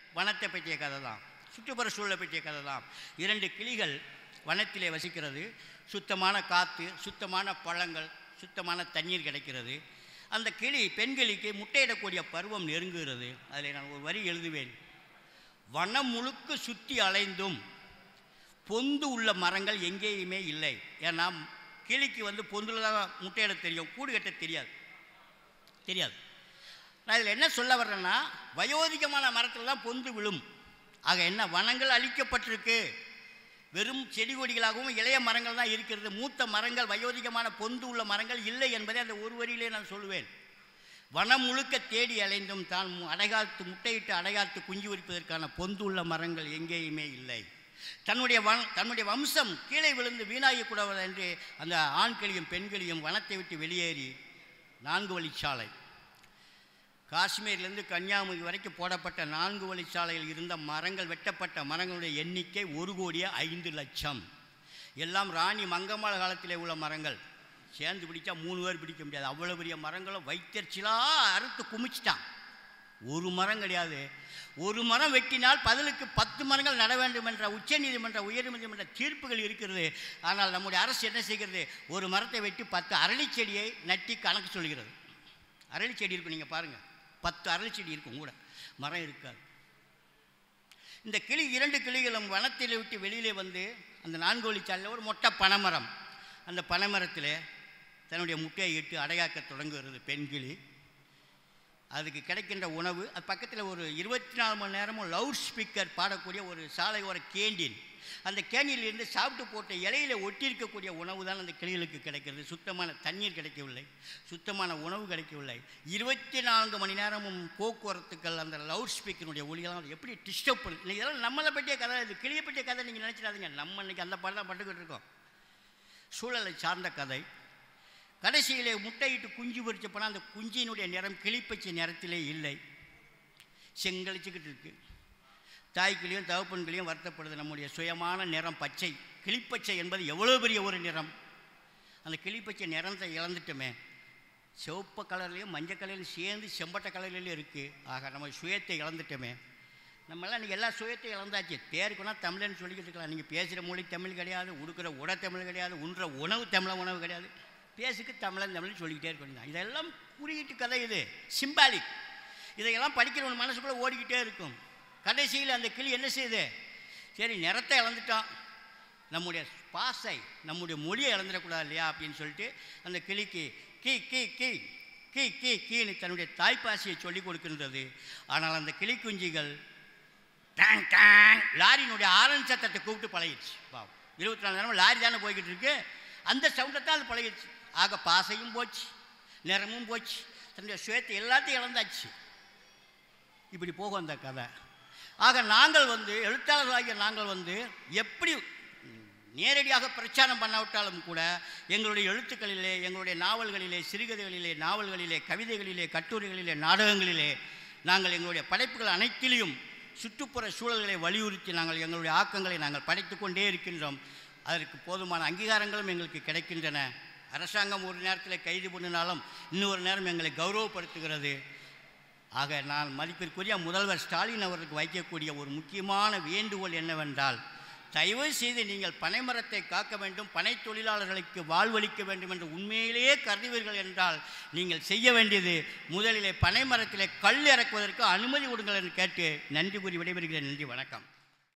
வனத்தை பற்றிய கதை தான் சுற்றுப்புற சூழலை பற்றிய கதை தான் இரண்டு கிளிகள் வனத்திலே வசிக்கிறது சுத்தமான காற்று சுத்தமான பழங்கள் சுத்தமான தண்ணீர் கிடைக்கிறது அந்த கிளி பெண் கிளிக்கு முட்டையிடக்கூடிய பருவம் நெருங்குகிறது அதில் நான் ஒரு வரி எழுதுவேன் வனம் முழுக்க சுற்றி அலைந்தும் பொந்து உள்ள மரங்கள் எங்கேயுமே இல்லை ஏன்னா கிளிக்கு வந்து பொந்தில் தான் முட்டையிட தெரியும் கூடு கட்ட தெரியாது தெரியாது நான் இதில் என்ன சொல்ல வர்றேன்னா வயோதிகமான மரத்தில் தான் பொந்து விழும் ஆக என்ன வனங்கள் அழிக்கப்பட்டிருக்கு வெறும் செடி கொடிகளாகவும் இளைய மரங்கள் தான் இருக்கிறது மூத்த மரங்கள் வயோதிகமான பொந்து உள்ள மரங்கள் இல்லை என்பதை அந்த ஒரு வரியிலே நான் சொல்லுவேன் வனம் முழுக்க தேடி அலைந்தும் தான் மு- அடைகாத்து முட்டையிட்டு அடைகாத்து குஞ்சு பொரிப்பதற்கான பொந்து உள்ள மரங்கள் எங்கேயுமே இல்லை தன்னுடைய வன் தன்னுடைய வம்சம் கீழே விழுந்து வீணாகக்கூடாது என்று அந்த ஆண்களையும் பெண்களையும் வனத்தை விட்டு வெளியேறி நான்கு வழிச்சாலை காஷ்மீர்லேருந்து கன்னியாகுமரி வரைக்கும் போடப்பட்ட நான்கு வழிச்சாலையில் இருந்த மரங்கள் வெட்டப்பட்ட மரங்களுடைய எண்ணிக்கை ஒரு கோடியே ஐந்து லட்சம் எல்லாம் ராணி மங்கம்மாள் காலத்திலே உள்ள மரங்கள் சேர்ந்து பிடிச்சா மூணு பேர் பிடிக்க முடியாது அவ்வளோ பெரிய மரங்களும் வைத்தறிச்சலாக அறுத்து குமிச்சிட்டான் ஒரு மரம் கிடையாது ஒரு மரம் வெட்டினால் பதிலுக்கு பத்து மரங்கள் நட வேண்டும் என்ற உச்சநீதிமன்ற உயர்நீதிமன்ற தீர்ப்புகள் இருக்கிறது ஆனால் நம்முடைய அரசு என்ன செய்கிறது ஒரு மரத்தை வெட்டி பத்து அரளிச் செடியை நட்டி கணக்கு சொல்கிறது அரளிச் செடி இருக்கும் நீங்கள் பாருங்கள் பத்து அரளிச் செடி இருக்கும் கூட மரம் இருக்காது இந்த கிளி இரண்டு கிளிகளும் வனத்தில் விட்டு வெளியிலே வந்து அந்த நான்கு வழிச்சாலையில் ஒரு மொட்டை பனைமரம் அந்த பனைமரத்தில் தன்னுடைய முட்டையை இட்டு அடையாக்க தொடங்குகிறது பெண் கிளி அதுக்கு கிடைக்கின்ற உணவு அது பக்கத்தில் ஒரு இருபத்தி நாலு மணி நேரமும் லவுட் ஸ்பீக்கர் பாடக்கூடிய ஒரு சாலையோர கேண்டீன் அந்த கேண்டீனிலிருந்து சாப்பிட்டு போட்ட இலையில ஒட்டியிருக்கக்கூடிய உணவு தான் அந்த கிளிகளுக்கு கிடைக்கிறது சுத்தமான தண்ணீர் கிடைக்கவில்லை சுத்தமான உணவு கிடைக்கவில்லை இருபத்தி நான்கு மணி நேரமும் போக்குவரத்துக்கள் அந்த லவுட் ஸ்பீக்கருடைய ஒளியெல்லாம் அது எப்படி டிஸ்டர்ப் பண்ணு இன்னைக்கு இதெல்லாம் நம்மளை பற்றிய கதை இது கிளியை பற்றிய கதை நீங்கள் நினச்சிடாதீங்க நம்ம இன்னைக்கு அந்த பாடம் தான் பட்டுக்கிட்டு இருக்கோம் சூழலை சார்ந்த கதை கடைசியிலே முட்டையிட்டு குஞ்சு பொரிச்ச போனால் அந்த குஞ்சினுடைய நிறம் கிளிப்பச்சை நிறத்திலே இல்லை செங்கழிச்சுக்கிட்டு இருக்கு தாய்க்கிளியும் தகப்பன்கிளியும் வருத்தப்படுது நம்முடைய சுயமான நிறம் பச்சை கிளிப்பச்சை என்பது எவ்வளோ பெரிய ஒரு நிறம் அந்த கிளிப்பச்சை நிறத்தை இழந்துட்டோமே சிவப்பு கலர்லேயும் மஞ்சள் கலர்லையும் சேர்ந்து செம்பட்ட கலர்லேயும் இருக்குது ஆக நம்ம சுயத்தை இழந்துட்டோமே நம்மளாம் இன்றைக்கி எல்லா சுயத்தையும் இழந்தாச்சு பேருக்குன்னா தமிழன்னு சொல்லிக்கிட்டு இருக்கலாம் நீங்கள் பேசுகிற மொழி தமிழ் கிடையாது உடுக்கிற உட தமிழ் கிடையாது உண்ற உணவு தமிழ உணவு கிடையாது பேசுக்கு தமிழன் தமிழ்னு சொல்லிக்கிட்டே இருக்க வேண்டியது இதெல்லாம் குறியீட்டு கதை இது சிம்பாலிக் இதையெல்லாம் படிக்கிறவன் மனசுக்குள்ளே ஓடிக்கிட்டே இருக்கும் கடைசியில் அந்த கிளி என்ன செய்யுது சரி நிறத்தை இழந்துட்டோம் நம்முடைய பாசை நம்முடைய மொழியை இழந்துடக்கூடாது இல்லையா அப்படின்னு சொல்லிட்டு அந்த கிளிக்கு கீ கீ கீ கீ கீ கீன்னு தன்னுடைய தாய்ப்பாசியை சொல்லிக் கொடுக்கின்றது ஆனால் அந்த கிளி குஞ்சுகள் டேங் டேங் லாரியினுடைய ஆரன் சத்தத்தை கூப்பிட்டு பழகிடுச்சு பாவம் இருபத்தி நாலு நேரம் லாரி தானே போய்கிட்டு இருக்கு அந்த சவுண்டை தான் அது பழகிடுச்சு ஆக பாசையும் போச்சு நிறமும் போச்சு தன்னுடைய சுயத்தை எல்லாத்தையும் இழந்தாச்சு இப்படி போகும் அந்த கதை ஆக நாங்கள் வந்து எழுத்தாளர்களாகிய நாங்கள் வந்து எப்படி ம், நேரடியாக பிரச்சாரம் பண்ணாவிட்டாலும் கூட எங்களுடைய எழுத்துக்களிலே எங்களுடைய நாவல்களிலே சிறுகதைகளிலே நாவல்களிலே கவிதைகளிலே கட்டுரைகளிலே நாடகங்களிலே நாங்கள் எங்களுடைய படைப்புகள் அனைத்திலையும் சுற்றுப்புற சூழல்களை வலியுறுத்தி நாங்கள் எங்களுடைய ஆக்கங்களை நாங்கள் படைத்து கொண்டே இருக்கின்றோம் அதற்கு போதுமான அங்கீகாரங்களும் எங்களுக்கு கிடைக்கின்றன அரசாங்கம் ஒரு நேரத்தில் கைது பண்ணினாலும் இன்னொரு நேரம் எங்களை கௌரவப்படுத்துகிறது ஆக நான் மதிப்பிற்குரிய முதல்வர் ஸ்டாலின் அவர்களுக்கு வைக்கக்கூடிய ஒரு முக்கியமான வேண்டுகோள் என்னவென்றால் தயவு செய்து நீங்கள் பனைமரத்தை காக்க வேண்டும் பனை தொழிலாளர்களுக்கு வாழ்வளிக்க வேண்டும் என்று உண்மையிலேயே கருதுவீர்கள் என்றால் நீங்கள் செய்ய வேண்டியது முதலிலே பனைமரத்திலே கல் இறக்குவதற்கு அனுமதி கொடுங்கள் என்று கேட்டு நன்றி கூறி விடைபெறுகிறேன் நன்றி வணக்கம்